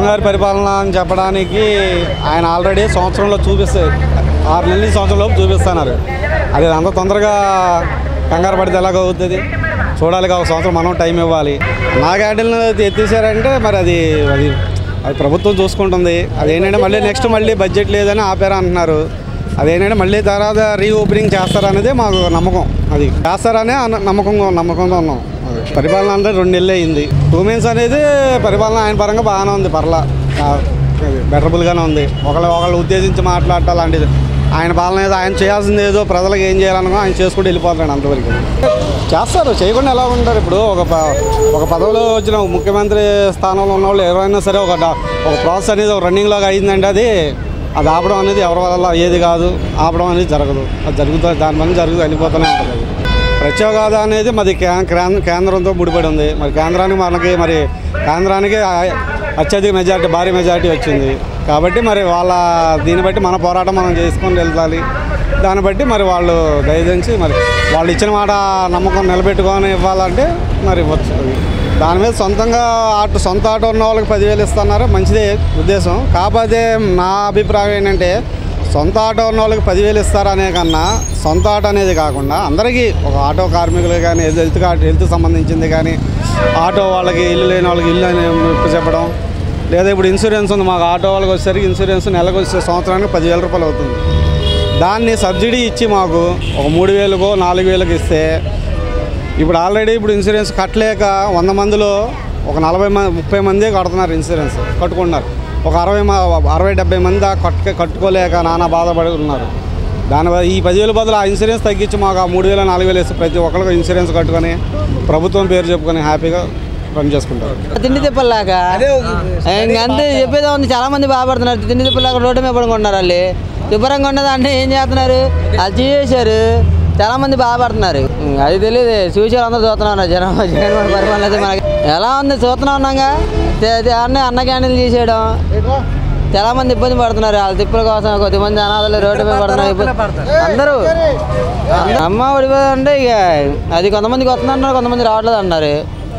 గారి పరిపాలన అని చెప్పడానికి ఆయన ఆల్రెడీ సంవత్సరంలో చూపిస్తే ఆరు నెలల నుంచి సంవత్సరంలోపు చూపిస్తున్నారు అది అంత తొందరగా కంగారు పడితే ఎలాగ అవుతుంది చూడాలి ఒక సంవత్సరం మనం టైం ఇవ్వాలి నా క్యాంటీన్లు ఎత్తేసారంటే మరి అది అది అది ప్రభుత్వం చూసుకుంటుంది అదేంటంటే మళ్ళీ నెక్స్ట్ మళ్ళీ బడ్జెట్ లేదని ఆపారు అంటున్నారు అదేంటంటే మళ్ళీ తర్వాత రీఓపెనింగ్ చేస్తారనేదే మాకు నమ్మకం అది చేస్తారనే అన్న- నమ్మకంగా నమ్మకంగా ఉన్నాం అది. పరిపాలన అంటే రెండు నెలలు అయింది టూ మీన్స్ అనేది పరిపాలన ఆయన పరంగా బాగానే ఉంది పర్లా బెటరబుల్గానే ఉంది ఒకళ్ళు ఒకళ్ళు ఉద్దేశించి మాట్లాడటం లాంటిది ఆయన పాలన ఏదో ఆయన చేయాల్సింది ఏదో ప్రజలకు ఏం చేయాలనుకో ఆయన చేసుకుంటూ వెళ్ళిపోతాడు అంతవరకు చేస్తారు చేయకుండా ఎలా ఉంటారు ఇప్పుడు ఒక ప- ఒక పదవిలో వచ్చిన ఒక ముఖ్యమంత్రి స్థానంలో ఉన్న వాళ్ళు ఎవరైనా సరే ఒక డా- ఒక ప్రాసెస్ అనేది ఒక రన్నింగ్లోకి అయిందంటే అది అది ఆపడం అనేది ఎవరి వల్ల ఏది కాదు ఆపడం అనేది జరగదు అది జరుగుతుంది దాని వల్ల జరుగుతూ వెళ్ళిపోతూనే ఉంటుంది అది. ప్రత్యేక హోదా అనేది మరి కే- క్రా- కేంద్రంతో ముడిపడి ఉంది మరి కేంద్రానికి మనకి మరి కేంద్రానికి ఆ- అత్యధిక మెజారిటీ భారీ మెజారిటీ వచ్చింది కాబట్టి మరి వాళ్ళ దీన్ని బట్టి మన పోరాటం మనం చేసుకొని వెళ్ళాలి దాన్ని బట్టి మరి వాళ్ళు దయచేసి మరి వాళ్ళు ఇచ్చిన మాట నమ్మకం నిలబెట్టుకొని ఇవ్వాలంటే మరి ఇవ్వచ్చు అది. దాని మీద సొంతంగా ఆటో సొంత ఆటో ఉన్న వాళ్ళకి పదివేలు ఇస్తున్నారు మంచిదే ఉద్దేశం కాకపోతే నా అభిప్రాయం ఏంటంటే సొంత ఆటో ఉన్న వాళ్ళకి పదివేలు ఇస్తారనే కన్నా సొంత ఆటో అనేది కాకుండా అందరికీ ఒక ఆటో కార్మికులు కానీ హెల్త్ కార్డు హెల్త్ సంబంధించింది కానీ ఆటో వాళ్ళకి ఇల్లు లేని వాళ్ళకి ఇల్లు అని ఇప్పు చెప్పడం లేదా ఇప్పుడు ఇన్సూరెన్స్ ఉంది మాకు ఆటో వాళ్ళకి వచ్చేసరికి ఇన్సూరెన్స్ నెలకు వచ్చే సంవత్సరానికి పదివేల రూపాయలు అవుతుంది దాన్ని సబ్సిడీ ఇచ్చి మాకు ఒక మూడు వేలకో నాలుగు వేలకు ఇస్తే ఇప్పుడు ఆల్రెడీ ఇప్పుడు ఇన్సూరెన్స్ కట్టలేక వంద మందిలో ఒక నలభై మంది ముప్పై మంది కడుతున్నారు ఇన్సూరెన్స్ కట్టుకుంటున్నారు ఒక అరవై మ- అరవై డెబ్బై మంది ఆ కట్టుక కట్టుకోలేక నానా బాధపడి ఉన్నారు దానివల్ల ఈ పదివేల బదులు ఆ ఇన్సూరెన్స్ తగ్గించి మాకు ఆ మూడు వేల నాలుగు వేలు ఇస్తే ప్రతి ఒక్కరికి ఇన్సూరెన్స్ కట్టుకొని ప్రభుత్వం పేరు చెప్పుకొని హ్యాపీగా రన్ చేసుకుంటారు తిండి తిప్పలాక ఇంక అంతే చెప్పేదే ఉంది చాలా మంది బాధపడుతున్నారు తిండి తిప్పలాక రోడ్డు మీద పడుకుంటున్నారు వాళ్ళు శుభ్రంగా ఉన్నది అంటే ఏం చేస్తున్నారు అది చేశారు చాలా మంది బాధపడుతున్నారు ఇంక అది తెలియదు చూసారు అందరూ చూస్తున్నారు జనం జగన్ పరిపాలన అయితే మనకి ఎలా ఉంది చూస్తున్నా ఉన్నాగా తే- తే- అన్న అన్న క్యాంటీన్లు తీసేయడం చాలా మంది ఇబ్బంది పడుతున్నారు వాళ్ళ తిప్పుల కోసం కొద్దిమంది అనాథలు రోడ్డు మీద పడుతున్నారు ఇబ్బంది- అందరూ అందరూ అమ్మ ఒడిపోయి అంటే ఇక అది కొంతమందికి వస్తుందన్నారు కొంతమంది రావట్లేదు అన్నారు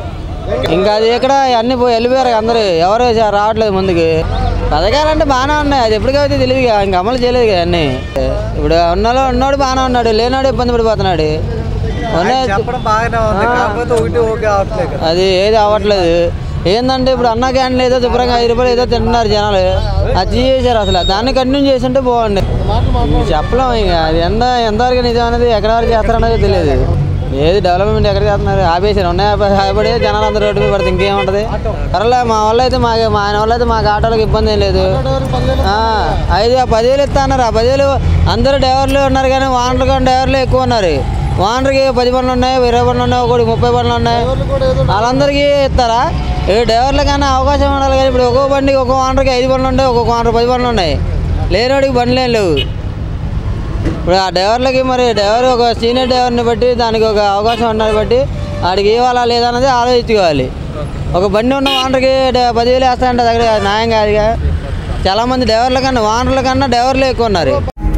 ఇంకా అది ఎక్కడ అన్ని పోయి వెళ్ళిపోయారు అందరూ ఎవరు చా- రావట్లేదు ముందుకు పథకాలు అంటే బాగానే ఉన్నాయి అది ఎప్పటికైతే తెలియదు ఇక ఇంకా అమలు చేయలేదు కదా అన్ని ఇప్పుడు ఉన్నలో ఉన్నోడు బాగానే ఉన్నాడు లేనాడు ఇబ్బంది పడిపోతున్నాడు ఉన్నాయి- చెప్పడం బాగానే ఉంది ఆ. కాకపోతే ఒకటి ఓకే అవట్లేదు కదా. అది ఏది అవ్వట్లేదు ఏంటంటే ఇప్పుడు అన్న క్యాంటీన్ ఏదో శుభ్రంగా ఐదు రూపాయలు ఏదో తింటున్నారు జనాలు అది చేశారు అసలు దాన్ని కంటిన్యూ చేస్తుంటే బాగుంది చెప్పలేం ఇక అది ఎంత ఎంతవరకు నిజం అనేది ఎక్కడ వరకు చేస్తారనేది తెలియదు ఏది డెవలప్మెంట్ ఎక్కడ చేస్తున్నారు ఆపేసారు ఉన్నాయి భయపడి జనాలు అందరూ రోడ్డు మీద పడితే ఇంకేముంటది పర్లే మా వాళ్ళు అయితే మాకు మా ఆయన వాళ్ళు అయితే మాకు ఆటోలకు ఇబ్బంది ఏం లేదు ఆ, ఐదు ఆ పదివేలు ఇస్తా అన్నారు ఆ పదివేలు అందరూ డ్రైవర్లు ఉన్నారు కానీ వానర్లు కానీ డ్రైవర్లు ఎక్కువ ఉన్నారు వానర్కి పది పనులు ఉన్నాయి ఇరవై పనులు ఉన్నాయి ఒకటి ముప్పై పనులు ఉన్నాయి వాళ్ళందరికీ ఇస్తారా ఏ డ్రైవర్ల కన్నా అవకాశం ఉండాలి కానీ ఇప్పుడు ఒక్కో బండికి ఒక్కో వానర్కి ఐదు పనులు ఉన్నాయి ఒక్కొక్క వానర్ పది పనులు ఉన్నాయి లేనివాడికి బండ్లు ఏం లేవు ఇప్పుడు ఆ డ్రైవర్లకి మరి డ్రైవర్ ఒక సీనియర్ డ్రైవర్ని బట్టి దానికి ఒక అవకాశం ఉన్నది బట్టి వాడికి ఇవ్వాలా లేదా అన్నది ఆలోచించుకోవాలి ఒక బండి ఉన్న వానర్కి డ- పదివేలు వేస్తాయంటే దగ్గర న్యాయం కాదుగా చాలామంది డ్రైవర్ల కన్నా వానర్ల కన్నా డ్రైవర్లే ఎక్కువ ఉన్నారు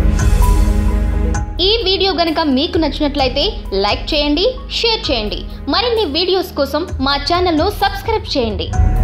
ఈ వీడియో గనుక మీకు నచ్చినట్లయితే లైక్ చేయండి షేర్ చేయండి మరిన్ని వీడియోస్ కోసం మా ఛానల్ను సబ్స్క్రైబ్ చేయండి